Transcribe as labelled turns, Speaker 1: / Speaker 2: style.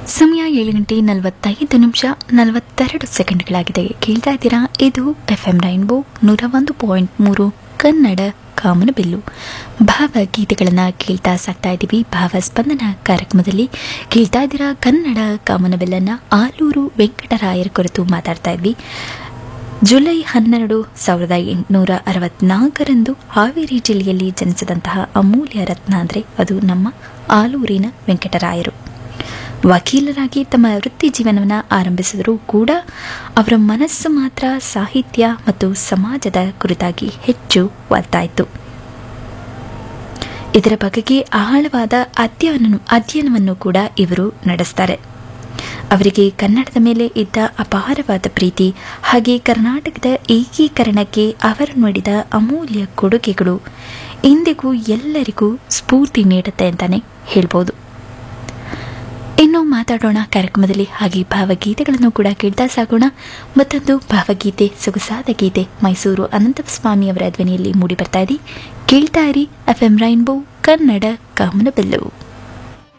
Speaker 1: ಸಮಯ ಏಳು ಗಂಟೆ ನಲವತ್ತೈದು ನಿಮಿಷ ನಲವತ್ತೆರಡು ಸೆಕೆಂಡ್ಗಳಾಗಿದೆ ಕೇಳ್ತಾ ಇದ್ದೀರಾ ಇದು ಎಫ್ ಎಂ ರೈನ್ಬೋ ನೂರ ಒಂದು ಪಾಯಿಂಟ್ ಮೂರು ಕನ್ನಡ ಕಾಮನಬಿಲ್ಲು ಭಾವಗೀತೆಗಳನ್ನು ಕೇಳ್ತಾ ಸಾಕ್ತಾ ಇದ್ದೀವಿ ಭಾವಸ್ಪಂದನ ಕಾರ್ಯಕ್ರಮದಲ್ಲಿ ಕೇಳ್ತಾ ಇದ್ದೀರಾ ಕನ್ನಡ ಕಾಮನಬಿಲ್ಲನ್ನು ಆಲೂರು ವೆಂಕಟರಾಯರ ಕುರಿತು ಮಾತಾಡ್ತಾ ಇದ್ವಿ ಜುಲೈ ಹನ್ನೆರಡು ಸಾವಿರದ ಎಂಟುನೂರ ಅರವತ್ನಾಲ್ಕರಂದು ಹಾವೇರಿ ಜಿಲ್ಲೆಯಲ್ಲಿ ಜನಿಸಿದಂತಹ ಅಮೂಲ್ಯ ರತ್ನ ಅಂದರೆ ಅದು ನಮ್ಮ ಆಲೂರಿನ ವೆಂಕಟರಾಯರು ವಕೀಲರಾಗಿ ತಮ್ಮ ವೃತ್ತಿ ಜೀವನವನ್ನು ಆರಂಭಿಸಿದರೂ ಕೂಡ ಅವರ ಮನಸ್ಸು ಮಾತ್ರ ಸಾಹಿತ್ಯ ಮತ್ತು ಸಮಾಜದ ಕುರಿತಾಗಿ ಹೆಚ್ಚು ಒಲ್ತಾ ಇತ್ತು ಇದರ ಬಗೆಗೆ ಆಳವಾದ ಅಧ್ಯಯನ ಅಧ್ಯಯನವನ್ನು ಕೂಡ ಇವರು ನಡೆಸ್ತಾರೆ ಅವರಿಗೆ ಕನ್ನಡದ ಮೇಲೆ ಇದ್ದ ಅಪಾರವಾದ ಪ್ರೀತಿ ಹಾಗೆ ಕರ್ನಾಟಕದ ಏಕೀಕರಣಕ್ಕೆ ಅವರು ನೀಡಿದ ಅಮೂಲ್ಯ ಕೊಡುಗೆಗಳು ಇಂದಿಗೂ ಎಲ್ಲರಿಗೂ ಸ್ಫೂರ್ತಿ ನೀಡುತ್ತೆ ಅಂತಾನೆ ಹೇಳ್ಬೋದು ಇನ್ನು ಮಾತಾಡೋಣ ಕಾರ್ಯಕ್ರಮದಲ್ಲಿ ಹಾಗೆ ಭಾವಗೀತೆಗಳನ್ನು ಕೂಡ ಕೇಳ್ತಾ ಸಾಗೋಣ ಮತ್ತೊಂದು ಭಾವಗೀತೆ ಸೊಗಸಾದ ಗೀತೆ ಮೈಸೂರು ಅನಂತಸ್ವಾಮಿಯವರ ಧ್ವನಿಯಲ್ಲಿ ಮೂಡಿ ಬರ್ತಾ ಇದೆ ಕೇಳ್ತಾ ಇರಿ ಎಫ್ ಎಂ ರೈನ್ಬೋ ಕನ್ನಡ ಕಾಮನಬೆಲ್ಲು